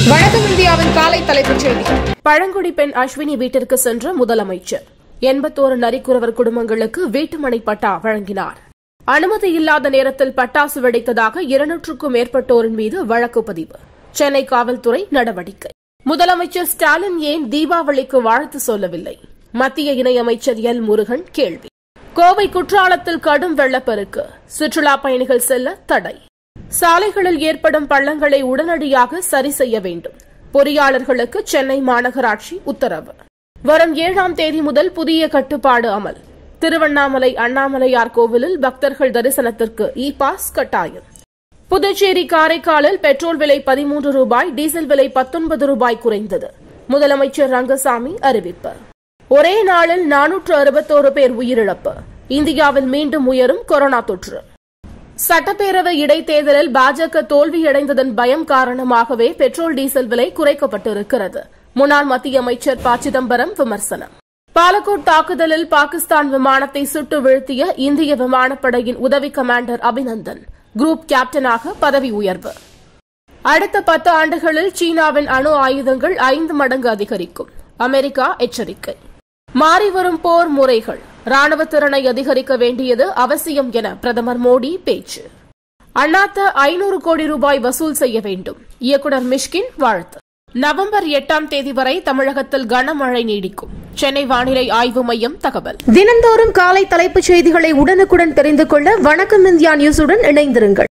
வணக்கம் இந்தியாவின் காலை தலைப்புச் செய்திகள் பழங்குடி பெண் அஸ்வினி வீட்டிற்கு சென்ற முதலமைச்சர் எண்பத்தோரு நரிக்குறவர் குடும்பங்களுக்கு வீட்டுமனை பட்டா வழங்கினார் அனுமதி இல்லாத நேரத்தில் பட்டாசு வெடித்ததாக இருநூற்றுக்கும் மேற்பட்டோரின் மீது வழக்கு பதிவு சென்னை காவல்துறை நடவடிக்கை முதலமைச்சர் ஸ்டாலின் ஏன் தீபாவளிக்கு வாழ்த்து சொல்லவில்லை மத்திய இணையமைச்சர் எல் முருகன் கேள்வி கோவை குற்றாலத்தில் கடும் வெள்ளப்பெருக்கு சுற்றுலா பயணிகள் செல்ல தடை சாலைகளில் ஏற்படும் பள்ளங்களை உடனடியாக சரி செய்ய வேண்டும் பொறியாளர்களுக்கு சென்னை மாநகராட்சி உத்தரவு வரும் ஏழாம் தேதி முதல் புதிய கட்டுப்பாடு அமல் திருவண்ணாமலை அண்ணாமலையார் கோவிலில் பக்தர்கள் தரிசனத்திற்கு இ பாஸ் கட்டாயம் புதுச்சேரி காரைக்காலில் பெட்ரோல் விலை பதிமூன்று ரூபாய் டீசல் விலை பத்தொன்பது ரூபாய் குறைந்தது முதலமைச்சர் ரங்கசாமி அறிவிப்பு ஒரே நாளில் நானூற்று அறுபத்தோரு பேர் உயிரிழப்பு இந்தியாவில் மீண்டும் உயரும் கொரோனா தொற்று சட்டப்பேரவை இடைத்தேர்தலில் பாஜக தோல்வியடைந்ததன் பயம் காரணமாகவே பெட்ரோல் டீசல் விலை குறைக்கப்பட்டிருக்கிறது முன்னாள் மத்திய அமைச்சர் ப சிதம்பரம் விமர்சனம் பாலக்கோட் தாக்குதலில் பாகிஸ்தான் விமானத்தை சுட்டு வீழ்த்திய இந்திய விமானப்படையின் உதவி கமாண்டர் அபிநந்தன் குரூப் கேப்டனாக பதவி உயர்வு அடுத்த பத்து ஆண்டுகளில் சீனாவின் அணு ஆயுதங்கள் ஐந்து மடங்கு அதிகரிக்கும் அமெரிக்கா எச்சரிக்கை மாறிவரும் போர் முறைகள் ராணுவ திறனை அதிகரிக்க வேண்டியது அவசியம் என பிரதமர் மோடி பேச்சு அண்ணாத்த ஐநூறு கோடி ரூபாய் வசூல் செய்ய வேண்டும் இயக்குநர் மிஷ்கின் வாழ்த்து நவம்பர் எட்டாம் தேதி வரை தமிழகத்தில் கனமழை நீடிக்கும் சென்னை வானிலை ஆய்வு மையம் தகவல் தினந்தோறும் காலை தலைப்புச் செய்திகளை உடனுக்குடன் தெரிந்து கொள்ள வணக்கம் இந்தியா நியூஸுடன் இணைந்திருங்கள்